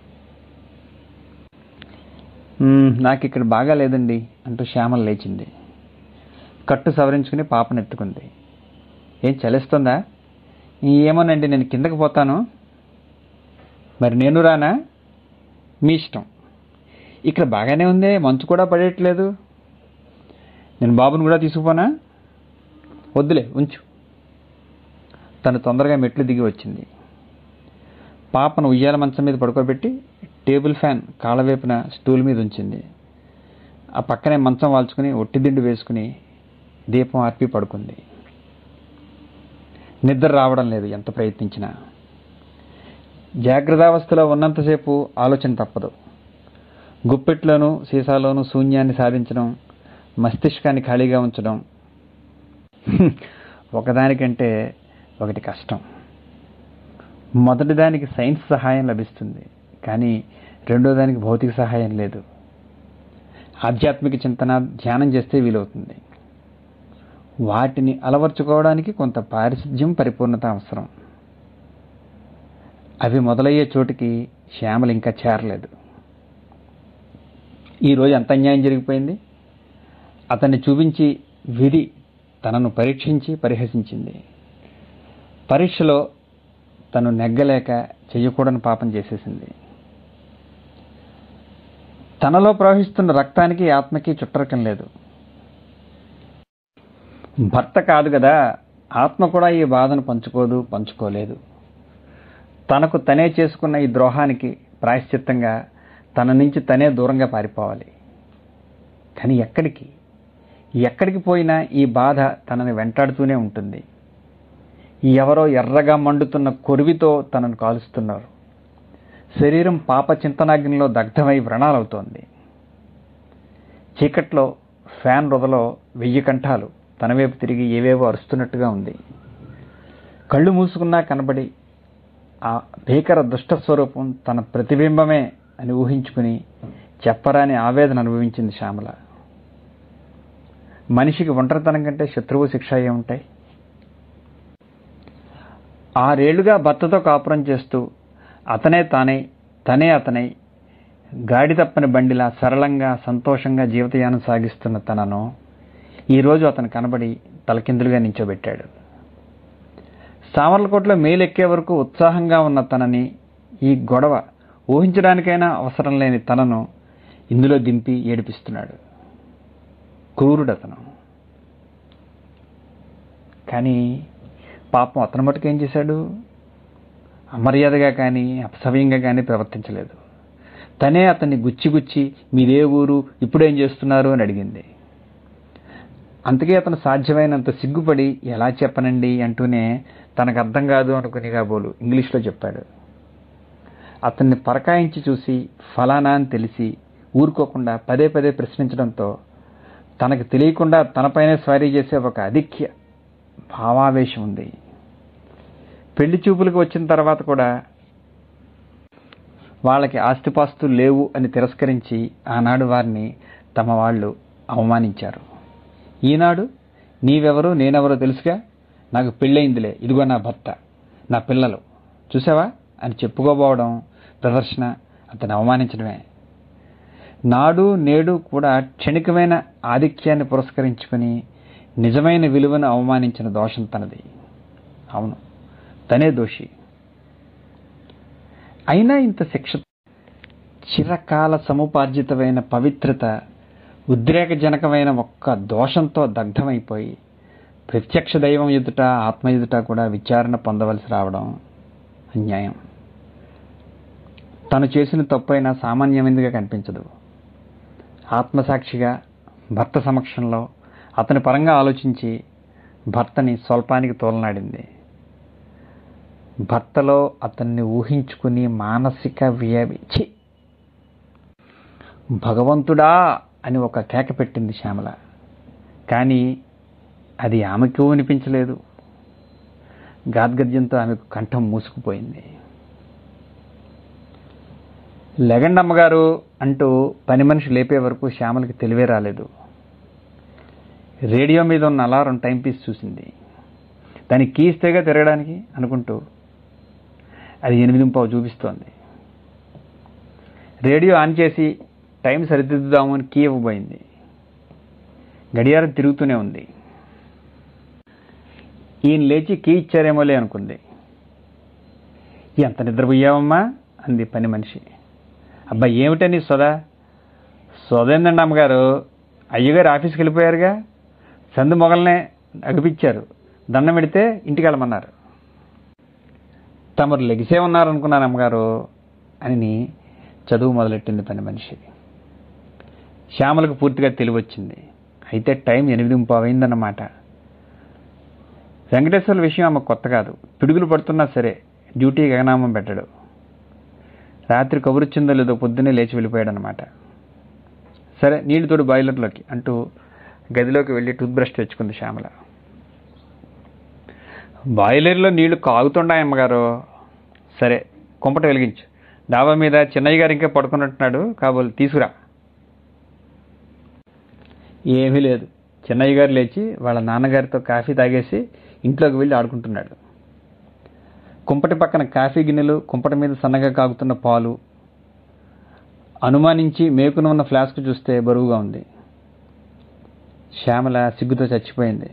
"మ్మ్, నాకు ఇక్కడ బాగా లేదండి అంటూ శ్యామల లేచింది కట్టు సవరించుకుని పాపనెత్తుకుంది ఏం చలిస్తుందా ఏమోనండి నేను కిందకి పోతాను మరి నేను రానా మీ ఇష్టం ఇక్కడ బాగానే ఉందే మంచు కూడా పడేయట్లేదు నేను బాబుని కూడా తీసుకుపోనా వద్దులే ఉంచు తను తొందరగా మెట్లు దిగి వచ్చింది పాపను ఉయ్యాల మంచం మీద పడుకోబెట్టి టేబుల్ ఫ్యాన్ కాళ్ళవైపున స్టూల్ మీద ఉంచింది ఆ పక్కనే మంచం వాల్చుకుని ఒట్టిదిండు వేసుకుని దీపం ఆర్పి పడుకుంది నిద్ర రావడం లేదు ఎంత ప్రయత్నించినా జాగ్రత్తావస్థలో ఉన్నంతసేపు ఆలోచన తప్పదు గుప్పెట్లోనూ సీసాలోనూ శూన్యాన్ని సాధించడం మస్తిష్కాన్ని ఖాళీగా ఉంచడం హ్మ్, ఒకదానికంటే ఒకటి కష్టం మొదటి దానికి సైన్స్ సహాయం లభిస్తుంది కానీ రెండో దానికి భౌతిక సహాయం లేదు ఆధ్యాత్మిక చింతన ధ్యానం చేస్తే వీలవుతుంది వాటిని అలవర్చుకోవడానికి కొంత పారిశుద్ధ్యం పరిపూర్ణత అవసరం అవి మొదలయ్యే చోటికి శ్యామలు ఇంకా చేరలేదు ఈరోజు ఎంత అన్యాయం జరిగిపోయింది అతన్ని చూపించి విధి తనను పరీక్షించి పరిహసించింది పరీక్షలో తను నెగ్గలేక చెయ్యకూడని పాపం చేసేసింది తనలో ప్రవహిస్తున్న రక్తానికి ఆత్మకి చుట్టరకం లేదు భర్త కాదు కదా ఆత్మ కూడా ఈ బాధను పంచుకోదు పంచుకోలేదు తనకు తనే చేసుకున్న ఈ ద్రోహానికి ప్రాయశ్చిత్తంగా తన నుంచి తనే దూరంగా పారిపోవాలి కానీ ఎక్కడికి ఎక్కడికి పోయినా ఈ బాధ తనని వెంటాడుతూనే ఉంటుంది ఎవరో ఎర్రగా మండుతున్న కొరివితో తనను కాలుస్తున్నారు శరీరం పాప చింతనాగ్నిలో దగ్ధమై వ్రణాలవుతోంది చీకట్లో ఫ్యాన్ రొదలో వెయ్యి కంఠాలు తన వైపు తిరిగి ఏవేవో అరుస్తున్నట్టుగా ఉంది కళ్ళు మూసుకున్నా కనబడి ఆ భీకర దుష్ట స్వరూపం తన ప్రతిబింబమే అని ఊహించుకుని చెప్పరాని ఆవేదన అనుభవించింది శ్యామల మనిషికి ఒంటరితనం కంటే శత్రువు శిక్ష ఏముంటాయి ఆరేళ్లుగా భర్తతో కాపురం చేస్తూ అతనే తానై తనే అతనై గాడి తప్పని బండిలా సరళంగా సంతోషంగా జీవితయానం సాగిస్తున్న తనను ఈరోజు అతను కనబడి తలకిందులుగా నించోబెట్టాడు సామర్లకోటలో మేలెక్కే వరకు ఉత్సాహంగా ఉన్న తనని ఈ గొడవ ఊహించడానికైనా అవసరం లేని తనను ఇందులో దింపి ఏడిపిస్తున్నాడు క్రూరుడతను కానీ పాపం అతను మటుకు ఏం చేశాడు అమర్యాదగా కానీ అపసవ్యంగా కానీ ప్రవర్తించలేదు తనే అతన్ని గుచ్చి గుచ్చి మీదే ఊరు ఇప్పుడేం చేస్తున్నారు అని అడిగింది అంతకే అతను సాధ్యమైనంత సిగ్గుపడి ఎలా చెప్పనండి అంటూనే తనకు అర్థం కాదు అనుకుని కాబోలు ఇంగ్లీష్లో చెప్పాడు అతన్ని పరకాయించి చూసి ఫలానా అని తెలిసి ఊరుకోకుండా పదే పదే ప్రశ్నించడంతో తనకు తెలియకుండా తనపైనే స్వారీ చేసే ఒక అధిక్య భావావేశం ఉంది పెళ్లి చూపులకు వచ్చిన తర్వాత కూడా వాళ్ళకి ఆస్తిపాస్తులు లేవు అని తిరస్కరించి ఆనాడు వారిని తమ వాళ్ళు అవమానించారు ఈనాడు నీవెవరు నేనెవరో తెలుసుగా నాకు పెళ్ళయిందిలే ఇదిగో నా భర్త నా పిల్లలు చూసావా అని చెప్పుకోబోవడం ప్రదర్శన అతను అవమానించడమే నాడు నేడు కూడా క్షణికమైన ఆధిక్యాన్ని పురస్కరించుకుని నిజమైన విలువను అవమానించిన దోషం తనది అవును తనే దోషి అయినా ఇంత శిక్ష చిరకాల సముపార్జితమైన పవిత్రత ఉద్రేకజనకమైన ఒక్క దోషంతో దగ్ధమైపోయి ప్రత్యక్ష దైవం ఎదుట ఆత్మ ఎదుట కూడా విచారణ పొందవలసి రావడం అన్యాయం తను చేసిన తప్పైనా సామాన్యమైనదిగా కనిపించదు ఆత్మసాక్షిగా భర్త సమక్షంలో అతని పరంగా ఆలోచించి భర్తని స్వల్పానికి తోలనాడింది భర్తలో అతన్ని ఊహించుకుని మానసిక వ్యవిచి భగవంతుడా అని ఒక కేక పెట్టింది శ్యామల కానీ అది ఆమెకు వినిపించలేదు గాద్గద్యంతో ఆమెకు కంఠం మూసుకుపోయింది లెగండమ్మగారు అంటూ పని మనిషి లేపే వరకు శ్యామలకి తెలివే రాలేదు రేడియో మీద ఉన్న అలారం టైం పీస్ చూసింది దానికి కీస్తేగా తిరగడానికి అనుకుంటూ అది ఎనిమిది పావు చూపిస్తోంది రేడియో ఆన్ చేసి టైం సరిదిద్దుదాము అని కీ ఇవ్వబోయింది గడియారం తిరుగుతూనే ఉంది ఈయన లేచి కీ ఇచ్చారేమోలే అనుకుంది ఎంత నిద్రపోయావమ్మా అంది పని మనిషి అబ్బా ఏమిటని సొదా సొదేందండి అమ్మగారు అయ్యగారు ఆఫీస్కి వెళ్ళిపోయారుగా సందు మొగలనే అగిపించారు దండం పెడితే ఇంటికి వెళ్ళమన్నారు తమరు లెగిసే ఉన్నారనుకున్నాను అమ్మగారు అని చదువు మొదలెట్టింది పని మనిషి శ్యామలకు పూర్తిగా తెలివచ్చింది అయితే టైం ఎనిమిది అయిందన్నమాట వెంకటేశ్వర విషయం ఆమె కొత్త కాదు పిడుగులు పడుతున్నా సరే డ్యూటీ గగనామం పెట్టడు రాత్రి కబురుచ్చిందో లేదో పొద్దున్నే లేచి వెళ్ళిపోయాడనమాట సరే నీళ్లు తోడు బాయిలర్లోకి అంటూ గదిలోకి వెళ్ళి టూత్ బ్రష్ తెచ్చుకుంది శ్యామల బాయిలర్లో నీళ్లు కాగుతున్నాయి అమ్మగారు సరే కుంపట వెలిగించు డాబా మీద చిన్నయ్య గారు ఇంకా పడుకున్నట్టున్నాడు కాబోలు తీసుకురా ఏమీ లేదు చిన్నయ్య గారు లేచి వాళ్ళ నాన్నగారితో కాఫీ తాగేసి ఇంట్లోకి వెళ్ళి ఆడుకుంటున్నాడు కుంపటి పక్కన కాఫీ గిన్నెలు కుంపటి మీద సన్నగా కాగుతున్న పాలు అనుమానించి మేకున ఉన్న ఫ్లాస్క్ చూస్తే బరువుగా ఉంది శ్యామల సిగ్గుతో చచ్చిపోయింది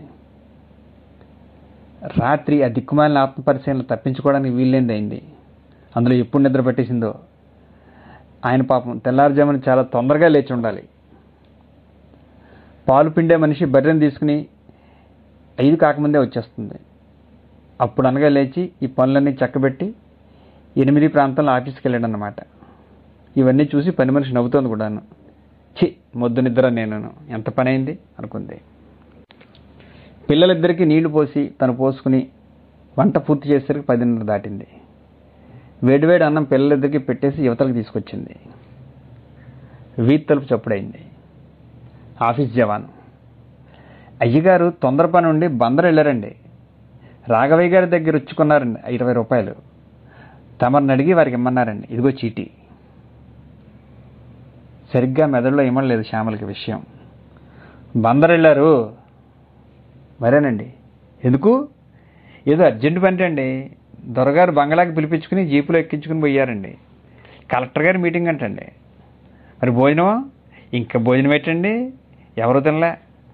రాత్రి ఆ దిక్కుమాలిన ఆత్మపరిశీలన తప్పించుకోవడానికి వీల్లేంది అయింది అందులో ఎప్పుడు నిద్ర పట్టేసిందో ఆయన పాపం తెల్లారుజామున చాలా తొందరగా లేచి ఉండాలి పాలు పిండే మనిషి బర్రెని తీసుకుని ఐదు కాకముందే వచ్చేస్తుంది అప్పుడు అనగా లేచి ఈ పనులన్నీ చక్కబెట్టి ఎనిమిది ప్రాంతంలో ఆఫీస్కి వెళ్ళాడు అనమాట ఇవన్నీ చూసి పని మనిషి నవ్వుతోంది కూడాను చి మొద్దు నిద్ర నేను ఎంత పని అయింది అనుకుంది పిల్లలిద్దరికీ నీళ్లు పోసి తను పోసుకుని వంట పూర్తి చేసేసరికి పదిన్నర దాటింది వేడివేడి అన్నం పిల్లలిద్దరికీ పెట్టేసి యువతలకు తీసుకొచ్చింది వీధి తలుపు చప్పుడైంది ఆఫీస్ జవాన్ అయ్యగారు తొందర పని ఉండి బందరు వెళ్ళారండి రాఘవయ్య గారి దగ్గర ఇచ్చుకున్నారండి ఇరవై రూపాయలు తమరిని అడిగి వారికి ఇమ్మన్నారండి ఇదిగో చీటీ సరిగ్గా మెదడులో ఇమ్మలేదు శ్యామలకి విషయం బందరు వెళ్ళారు మరేనండి ఎందుకు ఏదో అర్జెంట్ పని అండి దొరగారు బంగ్లాకి పిలిపించుకుని జీపులో ఎక్కించుకుని పోయారండి కలెక్టర్ గారి మీటింగ్ అంటండి మరి భోజనమా ఇంకా భోజనం పెట్టండి ఎవరు తినలే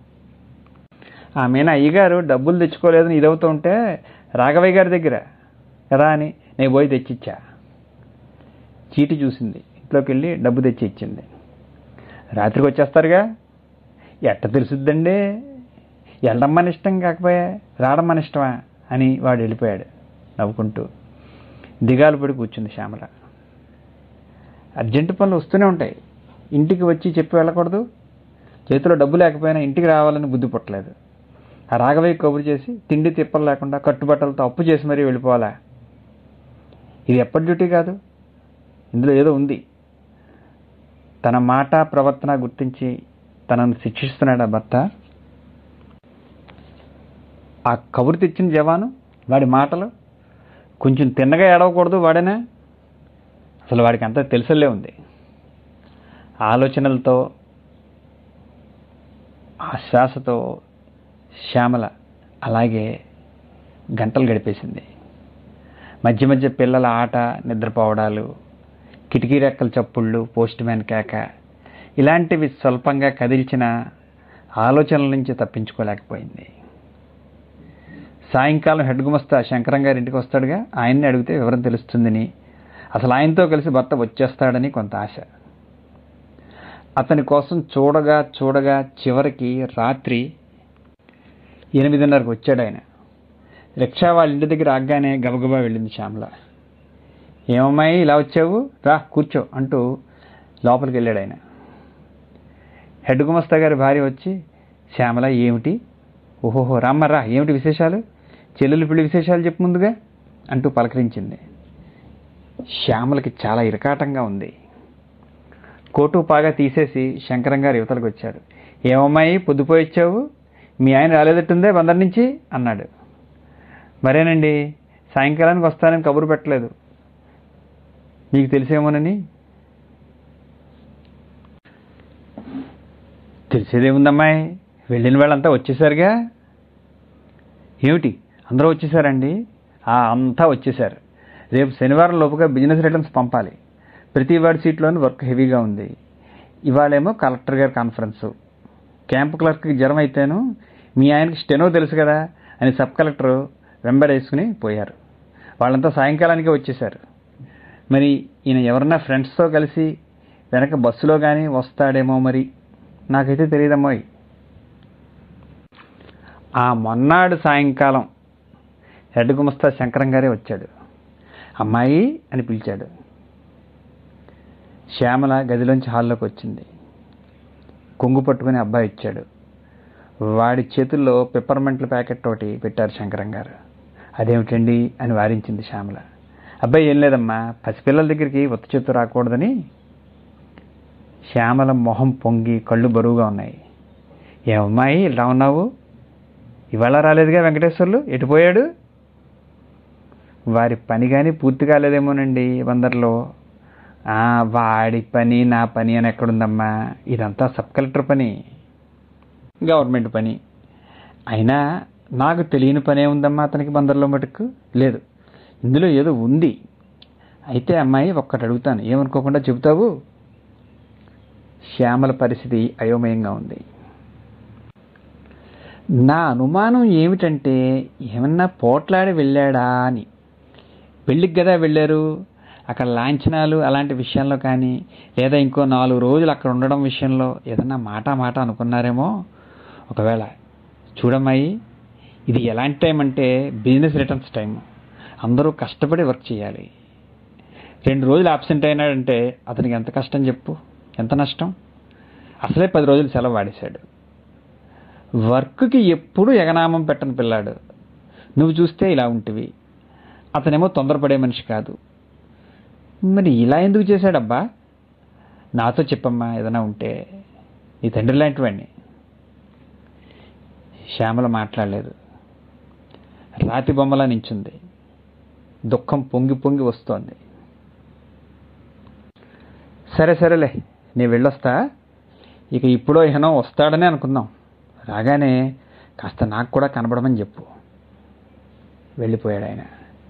ఆమెన అయ్యగారు డబ్బులు తెచ్చుకోలేదని ఇదవుతూ ఉంటే రాఘవయ్య గారి దగ్గర కదా అని నేను పోయి తెచ్చిచ్చా చీటి చూసింది ఇంట్లోకి వెళ్ళి డబ్బు తెచ్చి ఇచ్చింది రాత్రికి వచ్చేస్తారుగా ఎట్ట తెలుసుద్దండి వెళ్ళడం మన ఇష్టం కాకపోయా రావడం మన ఇష్టమా అని వాడు వెళ్ళిపోయాడు నవ్వుకుంటూ దిగాలు పడి కూర్చుంది శ్యామల అర్జెంటు పనులు వస్తూనే ఉంటాయి ఇంటికి వచ్చి చెప్పి వెళ్ళకూడదు చేతిలో డబ్బు లేకపోయినా ఇంటికి రావాలని బుద్ధి పుట్టలేదు ఆ రాఘవయ్య కబురు చేసి తిండి తిప్పలు లేకుండా కట్టుబట్టలతో అప్పు చేసి మరీ వెళ్ళిపోవాలా ఇది ఎప్పటి డ్యూటీ కాదు ఇందులో ఏదో ఉంది తన మాట ప్రవర్తన గుర్తించి తనను శిక్షిస్తున్నాడు ఆ భర్త ఆ కబురు తెచ్చిన జవాను వాడి మాటలు కొంచెం తిన్నగా ఏడవకూడదు వాడేనా అసలు వాడికి అంతా తెలుసలే ఉంది ఆలోచనలతో ఆ శ్వాసతో శ్యామల అలాగే గంటలు గడిపేసింది మధ్య మధ్య పిల్లల ఆట నిద్రపోవడాలు కిటికీ రెక్కల చప్పుళ్ళు పోస్ట్ మ్యాన్ కేక ఇలాంటివి స్వల్పంగా కదిల్చిన ఆలోచనల నుంచి తప్పించుకోలేకపోయింది సాయంకాలం హెడ్ గుమస్తా శంకరం గారి ఇంటికి వస్తాడుగా ఆయన్ని అడిగితే వివరం తెలుస్తుందని అసలు ఆయనతో కలిసి భర్త వచ్చేస్తాడని కొంత ఆశ అతని కోసం చూడగా చూడగా చివరికి రాత్రి ఎనిమిదిన్నరకు వచ్చాడు ఆయన రిక్షా వాళ్ళ ఇంటి దగ్గర ఆగ్గానే గబగబా వెళ్ళింది శ్యామల ఏమమ్మాయి ఇలా వచ్చావు రా కూర్చో అంటూ లోపలికి వెళ్ళాడు ఆయన హెడ్ గుమస్తా గారి భార్య వచ్చి శ్యామల ఏమిటి ఓహోహో రామ్మరా ఏమిటి విశేషాలు చెల్లెలు పిల్లి విశేషాలు చెప్పు ముందుగా అంటూ పలకరించింది శ్యామలకి చాలా ఇరకాటంగా ఉంది కోటు పాగా తీసేసి శంకరం గారు యువతలకు వచ్చాడు ఏమమ్మాయి పొద్దుపోయి వచ్చావు మీ ఆయన రాలేదట్టుందే బందర్ నుంచి అన్నాడు మరేనండి సాయంకాలానికి వస్తానని కబురు పెట్టలేదు మీకు తెలిసేమోనని తెలిసేదేముందమ్మాయి వెళ్ళిన వాళ్ళంతా వచ్చేసారుగా ఏమిటి అందరూ వచ్చేసారండి ఆ, అంతా వచ్చేసారు రేపు శనివారం లోపుగా బిజినెస్ రిటర్న్స్ పంపాలి ప్రతి వాడి సీట్లోనూ వర్క్ హెవీగా ఉంది ఇవాళేమో కలెక్టర్ గారి కాన్ఫరెన్సు క్యాంపు క్లర్క్కి జ్వరం అయితేను మీ ఆయనకి స్టెనో తెలుసు కదా అని సబ్ కలెక్టర్ వెంబడేసుకుని పోయారు వాళ్ళంతా సాయంకాలానికే వచ్చేసారు మరి ఈయన ఎవరన్నా ఫ్రెండ్స్తో కలిసి వెనక బస్సులో కానీ వస్తాడేమో మరి నాకైతే తెలియదమ్మోయ్ ఆ మొన్నాడు సాయంకాలం హెడ్ గుమస్తా శంకరం గారే వచ్చాడు అమ్మాయి అని పిలిచాడు శ్యామల గదిలోంచి హాల్లోకి వచ్చింది కొంగు పట్టుకుని అబ్బాయి ఇచ్చాడు వాడి చేతుల్లో పిప్పర్మెంట్ల ప్యాకెట్ ఒకటి పెట్టారు శంకరం గారు అదేమిటండి అని వారించింది శ్యామల అబ్బాయి ఏం లేదమ్మా పసిపిల్లల దగ్గరికి ఒత్త చేతు రాకూడదని శ్యామల మొహం పొంగి కళ్ళు బరువుగా ఉన్నాయి ఏమమ్మాయి ఇలా ఉన్నావు ఇవాళ రాలేదుగా వెంకటేశ్వర్లు ఎటుపోయాడు వారి పని కానీ పూర్తి కాలేదేమోనండి వందరిలో ఆ, వాడి పని నా పని అని ఎక్కడుందమ్మా ఇదంతా సబ్ కలెక్టర్ పని గవర్నమెంట్ పని అయినా నాకు తెలియని పనే ఉందమ్మా అతనికి బందర్లో మటుకు లేదు ఇందులో ఏదో ఉంది అయితే అమ్మాయి ఒక్కటి అడుగుతాను ఏమనుకోకుండా చెబుతావు శ్యామల పరిస్థితి అయోమయంగా ఉంది నా అనుమానం ఏమిటంటే ఏమన్నా పోట్లాడి వెళ్ళాడా అని పెళ్ళికి కదా వెళ్ళారు అక్కడ లాంఛనాలు అలాంటి విషయంలో కానీ లేదా ఇంకో నాలుగు రోజులు అక్కడ ఉండడం విషయంలో ఏదన్నా మాట మాట అనుకున్నారేమో ఒకవేళ చూడమ్మాయి ఇది ఎలాంటి టైం అంటే బిజినెస్ రిటర్న్స్ టైం అందరూ కష్టపడి వర్క్ చేయాలి రెండు రోజులు ఆబ్సెంట్ అయినాడంటే అతనికి ఎంత కష్టం చెప్పు ఎంత నష్టం అసలే పది రోజులు సెలవు వాడేశాడు వర్క్కి ఎప్పుడూ ఎగనామం పెట్టని పిల్లాడు నువ్వు చూస్తే ఇలా ఉంటివి అతనేమో తొందరపడే మనిషి కాదు మరి ఇలా ఎందుకు చేశాడబ్బా నాతో చెప్పమ్మా ఏదైనా ఉంటే నీ తండ్రి లాంటి వాడిని శ్యామల మాట్లాడలేదు రాతి బొమ్మలా నించుంది దుఃఖం పొంగి పొంగి వస్తోంది సరే సరేలే నీ వెళ్ళొస్తా ఇక ఇప్పుడో ఇహనో వస్తాడని అనుకుందాం రాగానే కాస్త నాకు కూడా కనబడమని చెప్పు వెళ్ళిపోయాడు ఆయన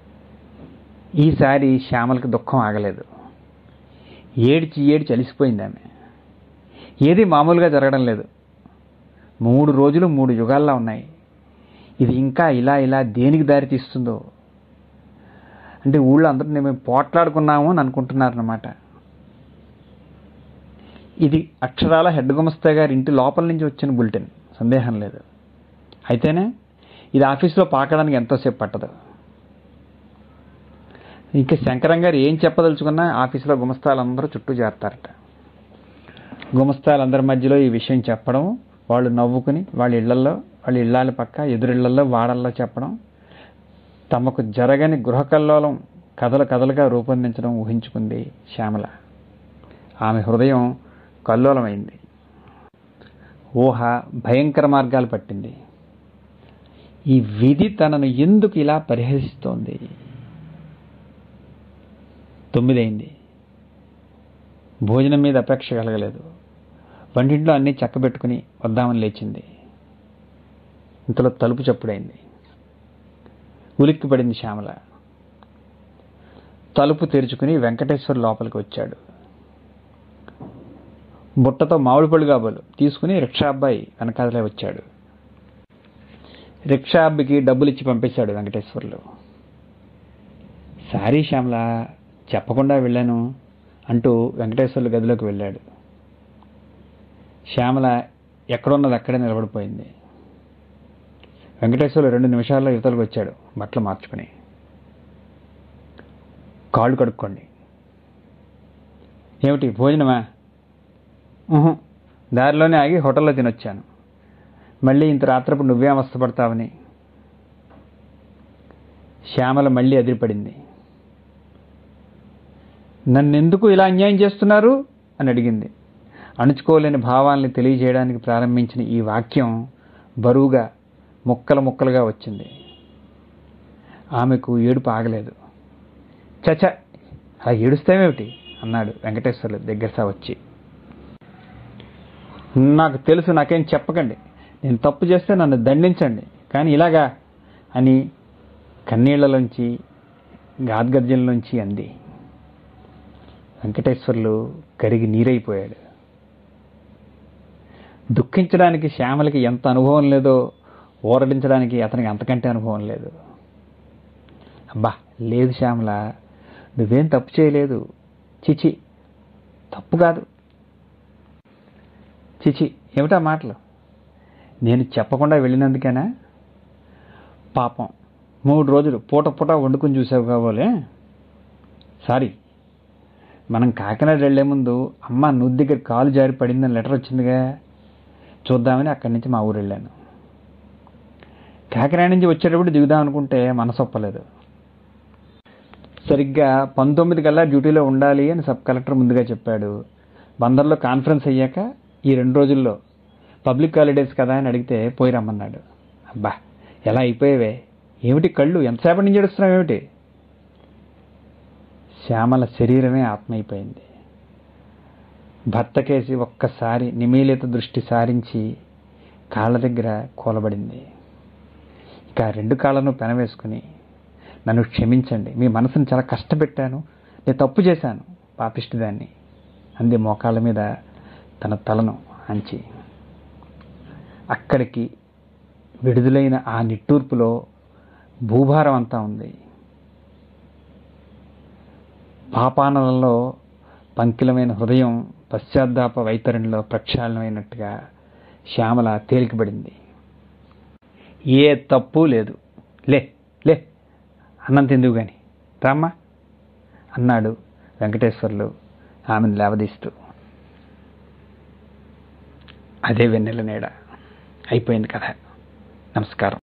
ఈసారి శ్యామలకి దుఃఖం ఆగలేదు ఏడ్చి ఏడ్చి అలిసిపోయింది ఆమె ఏది మామూలుగా జరగడం లేదు మూడు రోజులు మూడు యుగాల్లా ఉన్నాయి ఇది ఇంకా ఇలా ఇలా దేనికి దారి తీస్తుందో అంటే ఊళ్ళో అందరూ మేము పోట్లాడుకున్నాము అని అనుకుంటున్నారన్నమాట ఇది అక్షరాల హెడ్ గుమస్తా గారి ఇంటి లోపల నుంచి వచ్చిన బులెటిన్ సందేహం లేదు అయితేనే ఇది ఆఫీస్లో పాకడానికి ఎంతోసేపు పట్టదు ఇంకా శంకరం గారు ఏం చెప్పదలుచుకున్నా ఆఫీసులో గుమస్తాలందరూ చుట్టూ చేరతారట గుమస్తాలందరి మధ్యలో ఈ విషయం చెప్పడం వాళ్ళు నవ్వుకుని వాళ్ళ ఇళ్లలో వాళ్ళ ఇళ్ళాల పక్క ఎదురిళ్లలో వాడల్లో చెప్పడం తమకు జరగని గృహకల్లోలం కథలు కథలుగా రూపొందించడం ఊహించుకుంది శ్యామల ఆమె హృదయం కల్లోలమైంది ఊహ భయంకర మార్గాలు పట్టింది ఈ విధి తనను ఎందుకు ఇలా పరిహసిస్తోంది తొమ్మిదైంది భోజనం మీద అపేక్ష కలగలేదు వంటింట్లో అన్నీ చక్కబెట్టుకుని వద్దామని లేచింది ఇంతలో తలుపు చప్పుడైంది ఉలిక్కి పడింది శ్యామల తలుపు తెరుచుకుని వెంకటేశ్వర లోపలికి వచ్చాడు బుట్టతో మామిడి పళ్ళు కాబోలు తీసుకుని రిక్షా అబ్బాయి వెనకాదలే వచ్చాడు రిక్షా అబ్బాయికి డబ్బులు ఇచ్చి పంపేశాడు వెంకటేశ్వర్లు సారీ శ్యామల చెప్పకుండా వెళ్ళాను అంటూ వెంకటేశ్వర్లు గదిలోకి వెళ్ళాడు శ్యామల ఎక్కడున్నది అక్కడే నిలబడిపోయింది వెంకటేశ్వర్లు రెండు నిమిషాల్లో యువతలకు వచ్చాడు బట్టలు మార్చుకుని కాళ్ళు కడుక్కోండి ఏమిటి భోజనమా ఉహు, దారిలోనే ఆగి హోటల్లో తినొచ్చాను మళ్ళీ ఇంత రాత్రపు నువ్వే అవస్థపడతావని శ్యామల మళ్ళీ అదిరిపడింది నన్నెందుకు ఇలా అన్యాయం చేస్తున్నారు అని అడిగింది అణుచుకోలేని భావాల్ని తెలియజేయడానికి ప్రారంభించిన ఈ వాక్యం బరువుగా ముక్కలు ముక్కలుగా వచ్చింది ఆమెకు ఏడుపు ఆగలేదు చచ అలా ఏడుస్తావేమిటి అన్నాడు వెంకటేశ్వర్లు దగ్గరసా వచ్చి నాకు తెలుసు నాకేం చెప్పకండి నేను తప్పు చేస్తే నన్ను దండించండి కానీ ఇలాగా అని కన్నీళ్లలోంచి గాద్గర్జనలోంచి అంది వెంకటేశ్వర్లు కరిగి నీరైపోయాడు దుఃఖించడానికి శ్యామలకి ఎంత అనుభవం లేదో ఊరడించడానికి అతనికి అంతకంటే అనుభవం లేదు అబ్బా లేదు శ్యామల నువ్వేం తప్పు చేయలేదు చిచి తప్పు కాదు చిచి ఏమిటా మాటలు నేను చెప్పకుండా వెళ్ళినందుకేనా పాపం మూడు రోజులు పూట పూట వండుకుని చూసావు కాబోలే సారీ మనం కాకినాడ వెళ్లే ముందు అమ్మ నువ్వు దగ్గర కాలు జారి పడిందని లెటర్ వచ్చిందిగా చూద్దామని అక్కడి నుంచి మా ఊరు వెళ్ళాను కాకినాడ నుంచి వచ్చేటప్పుడు దిగుదాం అనుకుంటే మనసు ఒప్పలేదు సరిగ్గా పంతొమ్మిది కల్లా డ్యూటీలో ఉండాలి అని సబ్ కలెక్టర్ ముందుగా చెప్పాడు బందర్లో కాన్ఫరెన్స్ అయ్యాక ఈ రెండు రోజుల్లో పబ్లిక్ హాలిడేస్ కదా అని అడిగితే పోయి రమ్మన్నాడు అబ్బా ఎలా అయిపోయావే ఏమిటి కళ్ళు ఎంతసేపటి నుంచి ఏడుస్తున్నావు ఏమిటి శ్యామల శరీరమే ఆత్మ అయిపోయింది భర్తకేసి ఒక్కసారి నిమీలిత దృష్టి సారించి కాళ్ళ దగ్గర కూలబడింది ఇక ఆ రెండు కాళ్ళను పెనవేసుకుని నన్ను క్షమించండి మీ మనసును చాలా కష్టపెట్టాను నేను తప్పు చేశాను పాపిష్టిదాన్ని అంది మోకాళ్ళ మీద తన తలను అంచి అక్కడికి విడుదలైన ఆ నిట్టూర్పులో భూభారం అంతా ఉంది పాపానలలో పంకిలమైన హృదయం పశ్చాత్తాప వైతరణిలో ప్రక్షాళనమైనట్టుగా శ్యామల తేలికబడింది ఏ తప్పు లేదు లే లే అన్నం తిందువు గాని రామ్మా అన్నాడు వెంకటేశ్వర్లు ఆమెను లేవదీస్తూ అదే వెన్నెల నీడ అయిపోయింది కథ నమస్కారం